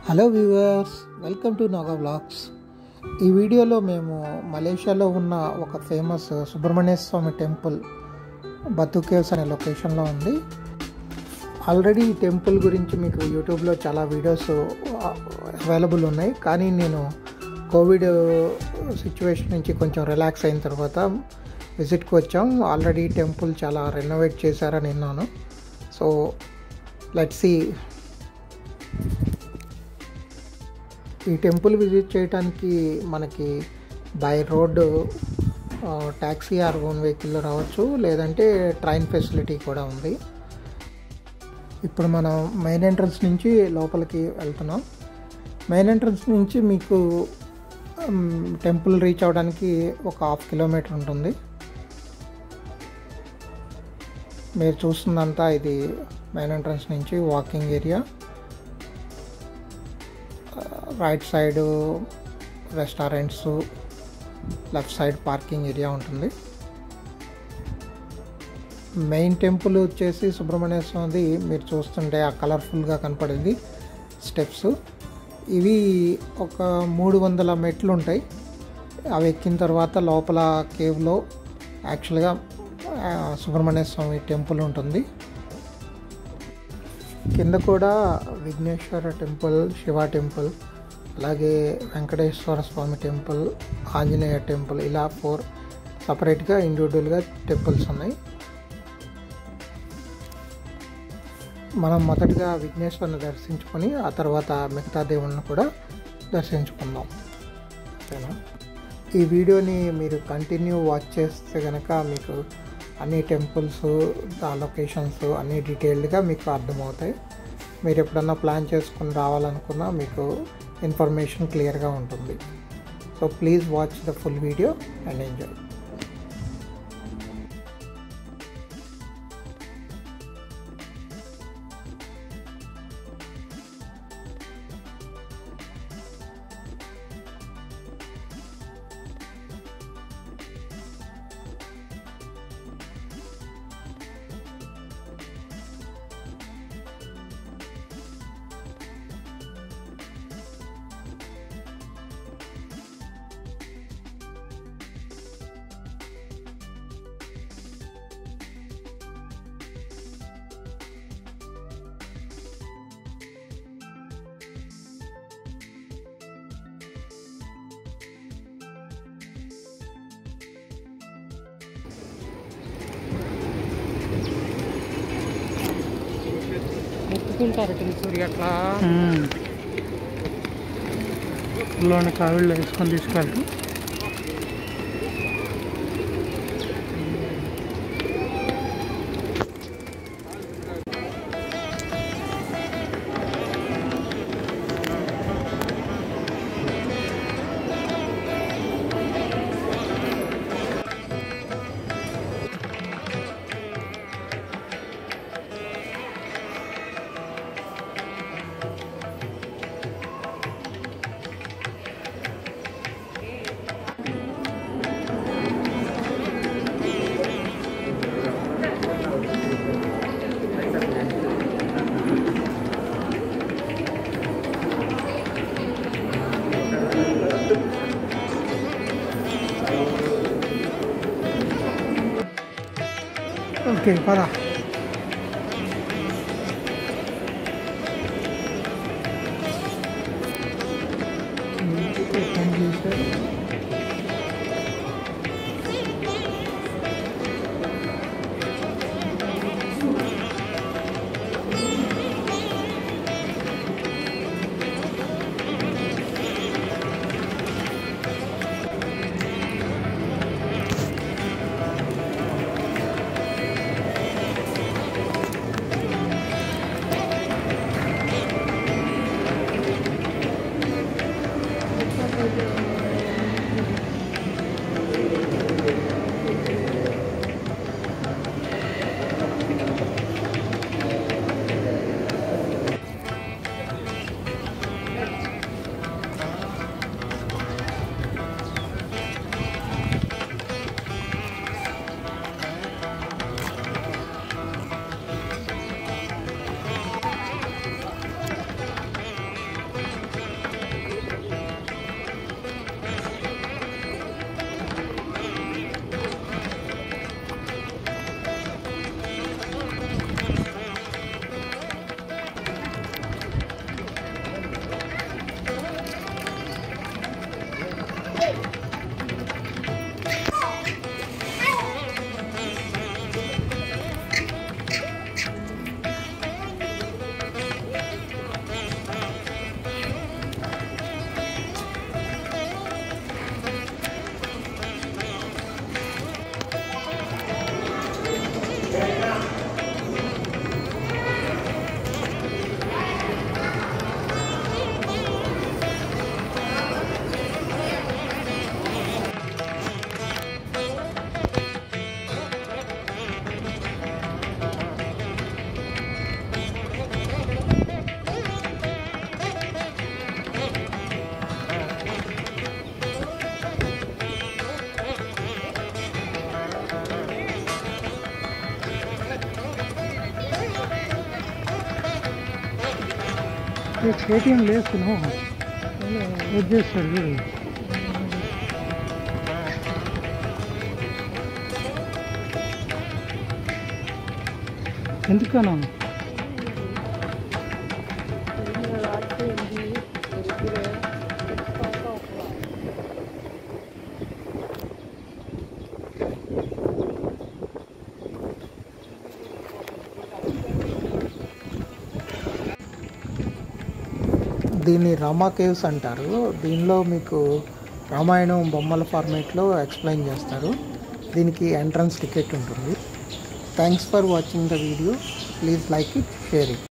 hello viewers welcome to Naga vlogs ఈ వీడియోలో మేము మలేషియాలో ఉన్న ఒక famous Subrahmanya Swamy temple Batu caves అనే లొకేషన్లో ఉంది ఆల్రెడీ ఈ టెంపుల్ గురించి మీకు యూట్యూబ్లో చాలా వీడియోస్ అవైలబుల్ ఉన్నాయి కానీ నేను కోవిడ్ సిచ్యువేషన్ నుంచి కొంచెం రిలాక్స్ అయిన తర్వాత విజిట్కి వచ్చాం ఆల్రెడీ టెంపుల్ చాలా రెనోవేట్ చేశారని విన్నాను సో లెట్స్ సి ఈ టెంపుల్ విజిట్ చేయడానికి మనకి by road taxi or own వెహికల్లో రావచ్చు లేదంటే ట్రైన్ ఫెసిలిటీ కూడా ఉంది ఇప్పుడు మనం మెయిన్ ఎంట్రన్స్ నుంచి లోపలికి వెళ్తున్నాం మెయిన్ ఎంట్రన్స్ నుంచి మీకు టెంపుల్ రీచ్ అవ్వడానికి ఒక హాఫ్ కిలోమీటర్ ఉంటుంది మీరు చూస్తుందంతా ఇది మెయిన్ ఎంట్రన్స్ నుంచి walking area right side restaurants left side parking area ఉంటుంది మెయిన్ టెంపుల్ వచ్చేసి సుబ్రహ్మణ్య స్వామిది మీరు చూస్తుంటే ఆ కలర్ఫుల్గా కనపడేది స్టెప్స్ ఇవి ఒక మూడు వందల మెట్లు ఉంటాయి అవి ఎక్కిన తర్వాత లోపల కేవ్లో యాక్చువల్గా సుబ్రహ్మణ్య స్వామి టెంపుల్ ఉంటుంది కింద కూడా విఘ్నేశ్వర టెంపుల్ శివ టెంపుల్ అలాగే వెంకటేశ్వర స్వామి టెంపుల్ ఆంజనేయ టెంపుల్ ఇలా ఫోర్ సపరేట్గా ఇండివిజువల్గా టెంపుల్స్ ఉన్నాయి మనం మొదటగా విఘ్నేశ్వరుని దర్శించుకొని ఆ తర్వాత మిగతా దేవుళ్ళని కూడా దర్శించుకుందాం ఓకేనా ఈ వీడియోని మీరు కంటిన్యూ వాచ్ చేస్తే కనుక మీకు అన్ని టెంపుల్స్ ఆ లొకేషన్స్ అన్ని డీటెయిల్డ్గా మీకు అర్థమవుతాయి మీరు ఎప్పుడన్నా ప్లాన్ చేసుకుని రావాలనుకున్నా మీకు ఇన్ఫర్మేషన్ క్లియర్గా ఉంటుంది so please watch the full video and enjoy మొక్కుకుంటారు సూర్య అట్లా లోని కావిళ్ళు వేసుకొని తీసుకెళ్తాం ఓకే పదా కేటీఎం లేస్తున్నావు వచ్చేస్తాడు చూడు ఎందుకన్నా దీన్ని రామా కేవ్స్ అంటారు దీనిలో మీకు రామాయణం బొమ్మల ఫార్మేట్లో ఎక్స్ప్లెయిన్ చేస్తారు దీనికి ఎంట్రన్స్ టికెట్ ఉంటుంది thanks for watching the video please like it share it